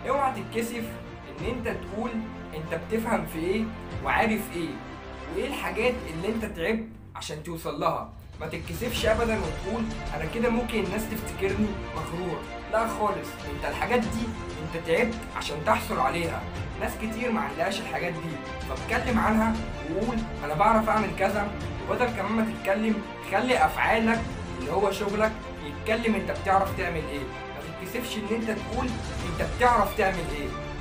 اوعى تتكسف ان انت تقول انت بتفهم في ايه وعارف ايه وايه الحاجات اللي انت تعبت عشان توصل لها ما تتكسفش ابدا وتقول انا كده ممكن الناس تفتكرني مغرور لا خالص انت الحاجات دي انت تعبت عشان تحصل عليها ناس كتير ما عندهاش الحاجات دي فاتكلم عنها وقول انا بعرف اعمل كذا وبدل كمان ما تتكلم خلي افعالك اللي هو شغلك يتكلم انت بتعرف تعمل ايه ما تتكسفش ان انت تقول انت بتعرف تعمل ايه